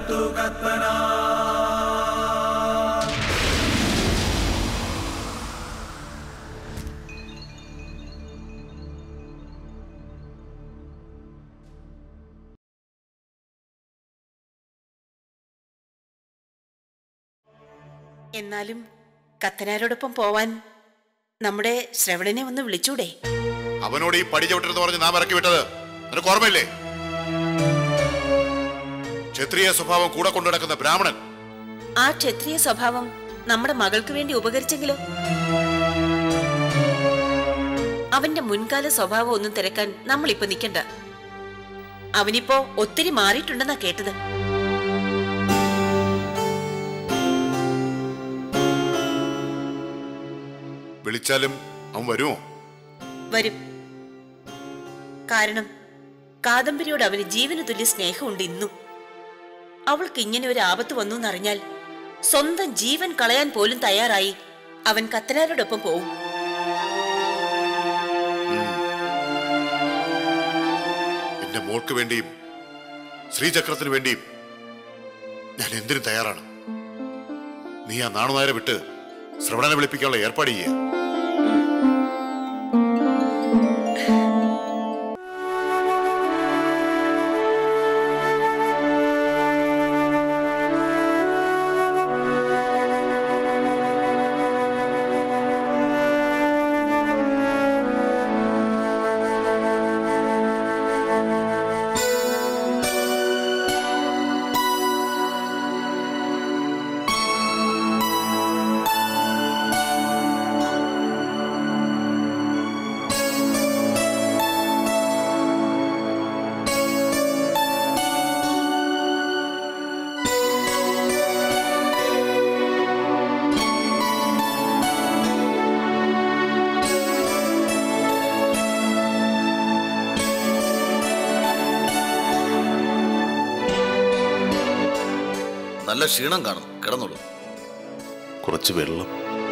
രക്ഷപ്പെട്ടു കത്തന എന്നാലും കത്തനാരോടൊപ്പം പോവാൻ നമ്മുടെ ശ്രവണനെ ഒന്ന് വിളിച്ചൂടെ അവനോട് ഈ പടി ചവിട്ടരുന്ന് പറഞ്ഞ് നാം ഇറക്കി വിട്ടത് നിനക്ക് ഓർമ്മയില്ലേ ക്ഷത്രിയ സ്വഭാവം കൂടെ കൊണ്ടു നടക്കുന്ന ബ്രാഹ്മണൻ ആ ക്ഷത്രിയ സ്വഭാവം നമ്മുടെ മകൾക്ക് വേണ്ടി ഉപകരിച്ചെങ്കിലോ അവന്റെ മുൻകാല സ്വഭാവം ഒന്നും തിരക്കാൻ നമ്മളിപ്പോ നിക്കണ്ട അവനിപ്പോ ഒത്തിരി മാറിയിട്ടുണ്ടെന്നാ കേട്ടത് വിളിച്ചാലും അവൻ വരുമോ വരും കാരണം കാദംബരിയോട് അവന് ജീവന് തുല്യ സ്നേഹമുണ്ട് ഇന്നും അവൾക്ക് ഇങ്ങനെ ഒരു ആപത്ത് വന്നു എന്നറിഞ്ഞാൽ സ്വന്തം ജീവൻ കളയാൻ പോലും തയ്യാറായി അവൻ കത്തനാരോടൊപ്പം പോവും എന്റെ മോൾക്ക് വേണ്ടിയും ശ്രീചക്രത്തിന് വേണ്ടിയും ഞാൻ എന്തിനും തയ്യാറാണ് നീ ആ നാണുനായരെ വിട്ട് ശ്രവണനെ വിളിപ്പിക്കാനുള്ള ഏർപ്പാട് ചെയ്യുക നല്ല ക്ഷീണം കാണും കിടന്നോളൂ കുറച്ച് വെള്ളം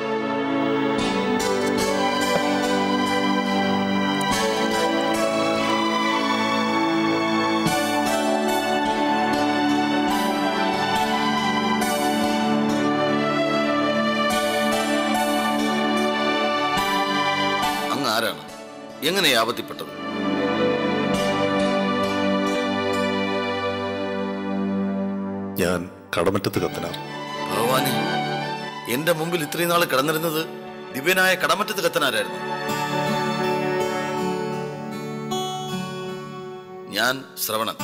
അങ്ങ് ആരാണ് എങ്ങനെയാ ആപത്തിപ്പെട്ടത് ഞാൻ കടമറ്റത്ത് കത്തനാർ ഭഗവാനെ എന്റെ മുമ്പിൽ ഇത്രയും നാൾ കിടന്നിരുന്നത് ദിവ്യനായ കടമറ്റത്ത് കത്തനാരായിരുന്നു ഞാൻ ശ്രവണൻ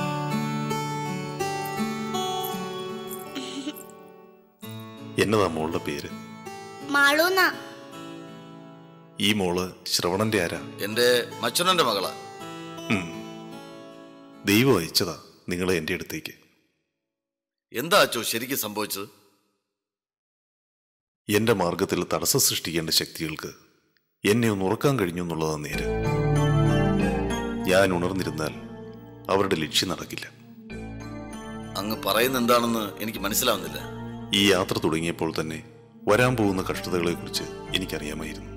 എന്നതാ മോളുടെ പേര് മാളൂന്ന ഈ മോള് ശ്രവണന്റെ ആരാ എന്റെ മച്ചുനന്റെ മകളാ ഉം. ദൈവം അയച്ചതാ നിങ്ങളെ എൻ്റെ അടുത്തേക്ക് എന്താ അച്ചോ ശരിക്കും സംഭവിച്ചത് എന്റെ മാർഗത്തിൽ തടസ്സം സൃഷ്ടിക്കേണ്ട ശക്തികൾക്ക് എന്നെ ഒന്ന് ഉറക്കാൻ കഴിഞ്ഞു എന്നുള്ളതാ നേര് ഞാൻ ഉണർന്നിരുന്നാൽ അവരുടെ ലക്ഷ്യം നടക്കില്ല അങ്ങ് പറയുന്ന എന്താണെന്ന് എനിക്ക് മനസ്സിലാവുന്നില്ല ഈ യാത്ര തുടങ്ങിയപ്പോൾ തന്നെ വരാൻ പോകുന്ന കഷ്ടതകളെക്കുറിച്ച് എനിക്കറിയാമായിരുന്നു